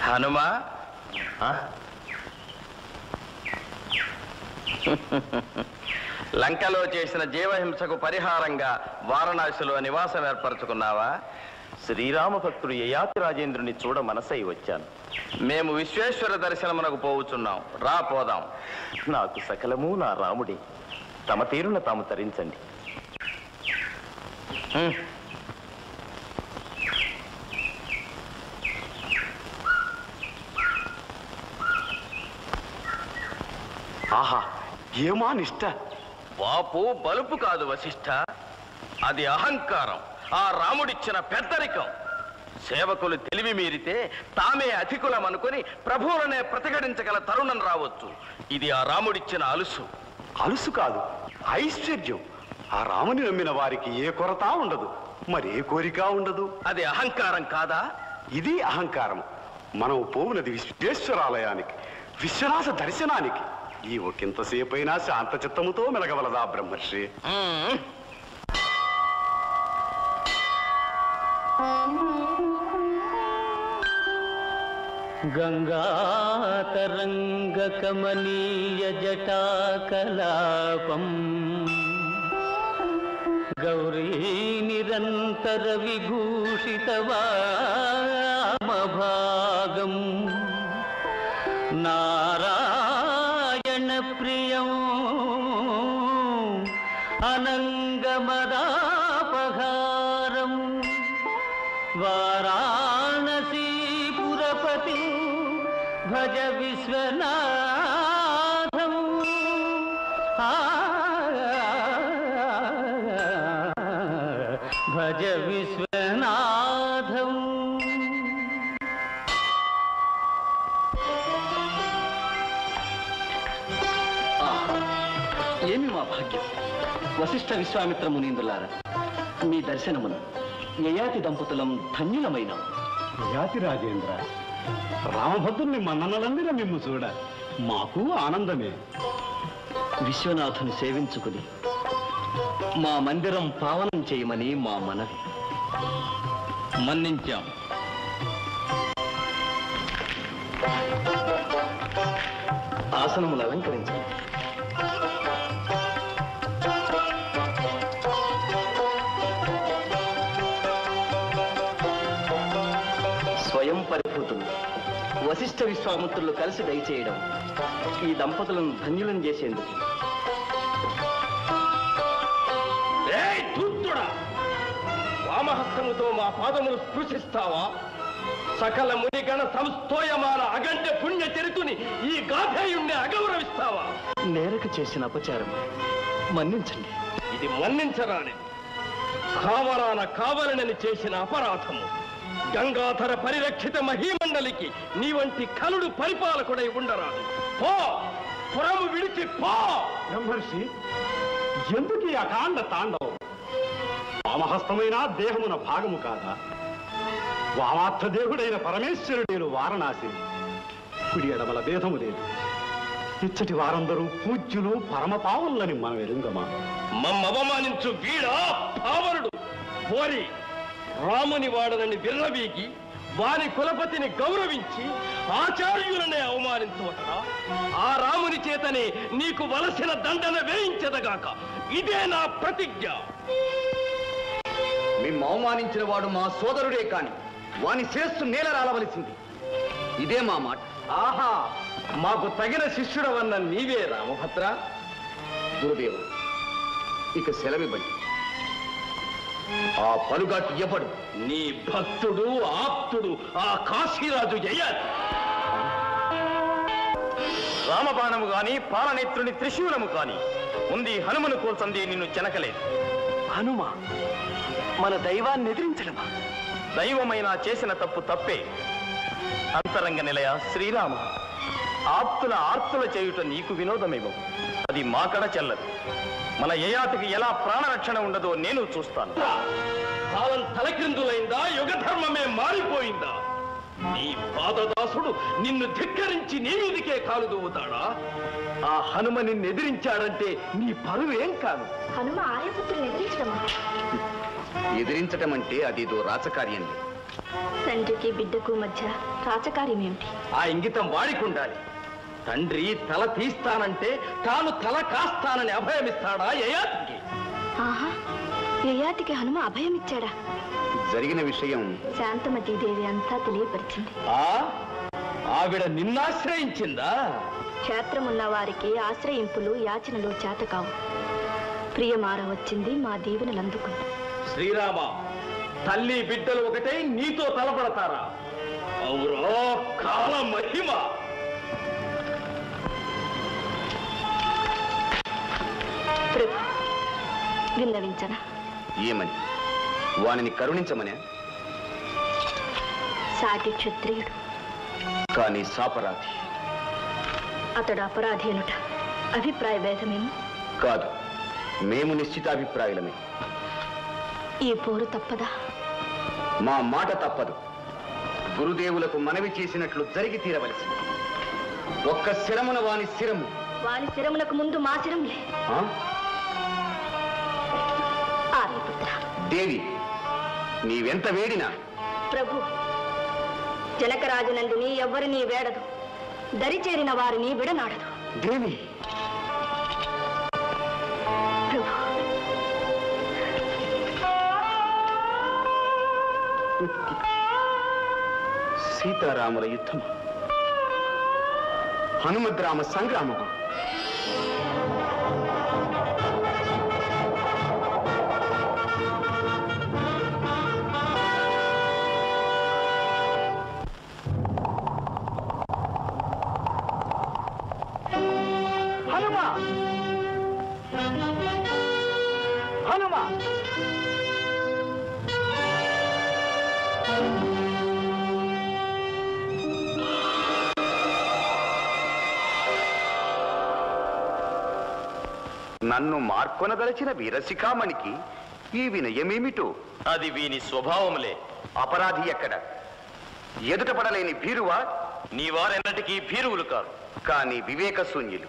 హనుమా ఆ? లంకలో చేసిన జీవహింసకు పరిహారంగా వారణాసిలో నివాసం ఏర్పరచుకున్నావా శ్రీరామ భక్తుడు యయాతి రాజేంద్రుని చూడ మనసై వచ్చాను మేము విశ్వేశ్వర దర్శనమునకు పోవుచున్నాం రా పోదాం నాకు సకలము నా రాముడే తమ తీరున తాము తరించండి హ్మ్. ఆహా ఏమా నిష్ట వాపు బలుపు కాదు వశిష్ఠ అది అహంకారం ఆ రాముడిచ్చిన పెద్దరికం సేవకులు తెలివి మీరితే తామే అధికులం అనుకుని ప్రభువులనే ప్రతిఘటించగల తరుణం రావచ్చు ఇది ఆ రాముడిచ్చిన అలుసు అలుసు కాదు ఐశ్వర్యం ఆ రాముని నమ్మిన వారికి ఏ కొరత ఉండదు మరి ఏ కోరిక ఉండదు అది అహంకారం కాదా ఇది అహంకారం మనం పోవునది విశ్వేశ్వరాలయానికి విశ్వనాథ దర్శనానికి ఈ ఒకంతసేపైనా శాంత చిత్తముతో మెలగవలదా బ్రహ్మర్షి మ్మ్. గంగాతరంగకమనీయ జటాకలాపం గౌరీ నిరంతర విభూషిత వామభాగం నారాయణ ప్రియం అనంగమదాపహారం వారాణసీపురపతి భజ విశ్వనాథం ఆ, భజ విశ్వనాథం ఏమి మా భాగ్యం వశిష్ఠ విశ్వామిత్ర మునీందులారా మీ దర్శనమున యయాతి దంపతులం ధన్యులమైన యాతి రాజేంద్ర రామభద్రుని మన్ననలందిన మిమ్ము చూడ మాకు ఆనందమే విశ్వనాథుని సేవించుకుని మా మందిరం పావనం చేయమని మా మనవి మన్నించాం ఆసనములు అలంకరించండి స్వయం పరిభూతులు వశిష్ఠ విశ్వామిత్రులు కలిసి దయచేయడం ఈ దంపతులను ధన్యులను చేసేందుకు ఏయ్ ధూర్తుడా! వామహస్తముతో మా పాదములు స్పృశిస్తావా సకల మునిగణ సంస్థోయమాన అగంట పుణ్య చరితుని ఈ గాధేయుణ్ణి అగౌరవిస్తావా నేరకు చేసిన అపచారం మన్నించండి ఇది మన్నించరానిది కావరాన కావలనని చేసిన అపరాధము గంగాధర పరిరక్షిత మహీమండలికి నీ వంటి కలుడు పరిపాలకుడై ఉండరాదు పో పురము విడిచి పో బ్రహ్మర్షి ఎందుకు ఈ అకాండ తాండవం వామహస్తమైన దేహమున భాగము కాదా వామార్థ దేవుడైన పరమేశ్వరుడేను వారణాసి కుడి ఎడమల భేదము లేదు ఇచ్చటి వారందరూ పూజ్యులు పరమ పావులని మనం ఎరుంగమా మమ్మ అవమానించు వీడా పావనుడు పోరి రాముని వాడనని విర్రవీగి వాని కులపతిని గౌరవించి ఆచార్యులనే అవమానించవటరా ఆ రాముని చేతనే నీకు వలసిన దండన వేయించదగాక ఇదే నా ప్రతిజ్ఞ మేము అవమానించిన వాడు మా సోదరుడే కాని వాని శిరస్సు నేల రాలవలసింది ఇదే మా మాట ఆహా మాకు తగిన శిష్యుడవన్న నీవే రామభద్ర గురుదేవ ఇక సెలవివ్వండి ఆ పలుగాటు ఎవడు నీ భక్తుడు ఆప్తుడు ఆ కాశీరాజు జయాలి రామబాణము గాని పాలనేత్రుని త్రిశూలము కాని ఉంది హనుమను కోల్చంది నిన్ను చెనకలేదు హనుమ మన దైవాన్ని ఎదిరించడమా దైవమైన చేసిన తప్పు తప్పే అంతరంగ నిలయ శ్రీరామ ఆప్తుల ఆర్తుల చేయుట నీకు వినోదమేమో అది మాకడ చెల్లదు మన యయాతికి ఎలా ప్రాణరక్షణ ఉండదో నేను చూస్తాను కాలం తలక్రిందులైందా యుగ ధర్మమే మారిపోయిందా నీ పాదదాసుడు నిన్ను ధిక్కరించి నీ మీదికే కాలు దువ్వుతాడా ఆ హనుమ నిన్ను ఎదిరించాడంటే నీ పరువు ఏం కాదు హనుమ ఆర్యపుత్రుని ఎదిరించడమా ఎదిరించటం అంటే అదేదో రాచకార్యంలే తండ్రికి బిడ్డకు మధ్య రాచకార్యం ఏమిటి ఆ ఇంగితం వాడికి ఉండాలి తండ్రి తల తీస్తానంటే తాను తల కాస్తానని అభయమిస్తాడా యయాతికి ఆహా యయాతికి హనుమ అభయం ఇచ్చాడా జరిగిన విషయం శాంతమతీదేవి అంతా తెలియపరిచింది ఆ ఆవిడ నిన్నాశ్రయించిందా క్షేత్రమున్న వారికి ఆశ్రయింపులు యాచనలు చేత కావు ప్రియమార వచ్చింది మా దీవెనలందుకు శ్రీరామ తల్లి బిడ్డలు ఒకటే నీతో తలపడతారా అవురో కాల మహిమ ప్రభు విన్నవించనా ఏమని వానిని కరుణించమనే సాటి క్షత్రియుడు కానీ సాపరాధి అతడు అపరాధి అనుట అభిప్రాయ భేదమేమో కాదు మేము నిశ్చితాభిప్రాయులమే ఈ పోరు తప్పదా మా మాట తప్పదు గురుదేవులకు మనవి చేసినట్లు జరిగి తీరవలసింది ఒక్క శిరమున వాని శిరము వాని శిరమునకు ముందు మా శిరములే ఆ? ఆర్యపుత్ర దేవి నీవెంత వేడినా ప్రభు జనకరాజనందిని ఎవ్వరినీ వేడదు దరి చేరిన వారిని విడనాడదు దేవి ప్రభు సీతారాముల యుద్ధము హనుమద్రామ సంగ్రామము హనుమా హనుమా నన్ను మార్కొనదలచిన వీరశిఖామణికి ఈ వినయమేమిటో అది వీని స్వభావములే అపరాధి ఎక్కడ ఎదుట పడలేని భీరువా నీ వారెన్నటికీ భీరువులు కారు కాని వివేక శూన్యులు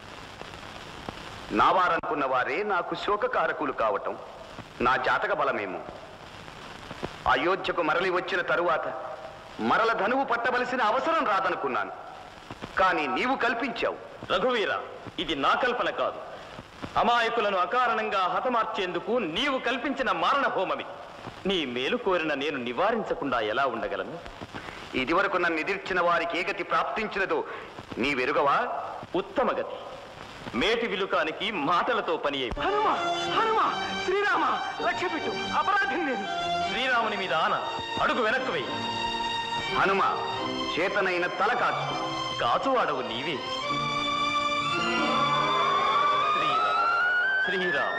నా వారనుకున్న వారే నాకు శోకకారకులు కావటం నా జాతక బలమేమో అయోధ్యకు మరలి వచ్చిన తరువాత మరల ధనువు పట్టవలసిన అవసరం రాదనుకున్నాను కానీ నీవు కల్పించావు రఘువీర ఇది నా కల్పన కాదు అమాయకులను అకారణంగా హతమార్చేందుకు నీవు కల్పించిన మారణ హోమమి నీ మేలు కోరిన నేను నివారించకుండా ఎలా ఉండగలను ఇదివరకు నన్ను ఎదిర్చిన వారికి ఏ గతి ప్రాప్తించినదో నీ వెరుగవా ఉత్తమ గతి మేటి విలుకానికి మాటలతో పని అయి హనుమ హనుమ శ్రీరామ లక్ష్య పెట్టు అపరాధి నేను శ్రీరాముని మీద ఆన అడుగు వెనక్కు వెయ్యి హనుమ చేతనైన తల కాచు కాచువాడవు నీవే శ్రీరామ్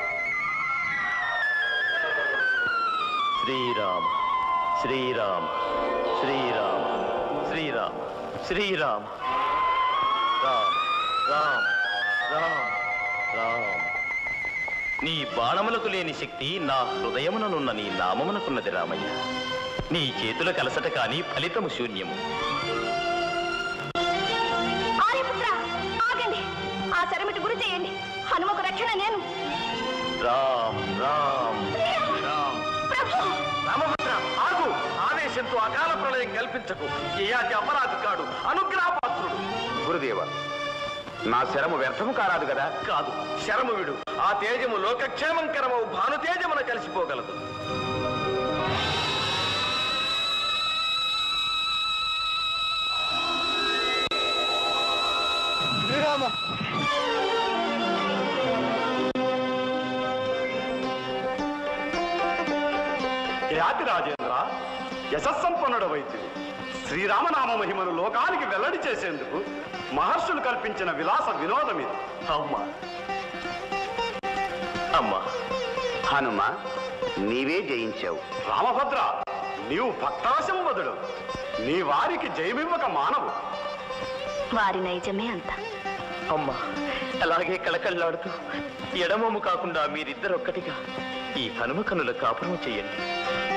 శ్రీరామ్ శ్రీరామ్ శ్రీరామ్ శ్రీరామ్ శ్రీరామ్ శ్రీరామ్ రామ్ రామ్ రామ్ రామ్ నీ బాణములకు లేని శక్తి నా హృదయముననున్న నీ నామమునకున్నది రామయ్య నీ చేతుల కలసట కాని ఫలితము శూన్యము ఆర్యపుత్ర ఆగండి ఆ శరమిటి గురి చేయండి హనుమకు రక్షణ నేను రామ్ రామ్ రామ్ ప్రభు రామభద్ర ఆగు ఆవేశంతో అకాల ప్రళయం కల్పించకు ఏయాది అపరాధి కాడు అనుగ్రహపాత్రుడు గురుదేవ నా శరము వ్యర్థము కారాదు కదా కాదు శరము విడు ఆ తేజము లోకక్షేమంకరము భాను తేజమున కలిసిపోగలదు యాతి రాజేంద్ర యశస్సంపన్నుడ వైద్యుడు శ్రీరామనామ మహిమను లోకానికి వెల్లడి చేసేందుకు మహర్షులు కల్పించిన విలాస వినోదం ఇది అమ్మా అమ్మా హనుమ నీవే జయించావు రామభద్ర నీవు భక్తాశంవదుడు నీ వారికి జయమివ్వక మానవు వారి నైజమే అంత అమ్మా అలాగే కళకళ్ళాడుతూ ఎడమము కాకుండా మీరిద్దరొక్కటిగా ఈ హనుమ కనుల కాపురం చెయ్యండి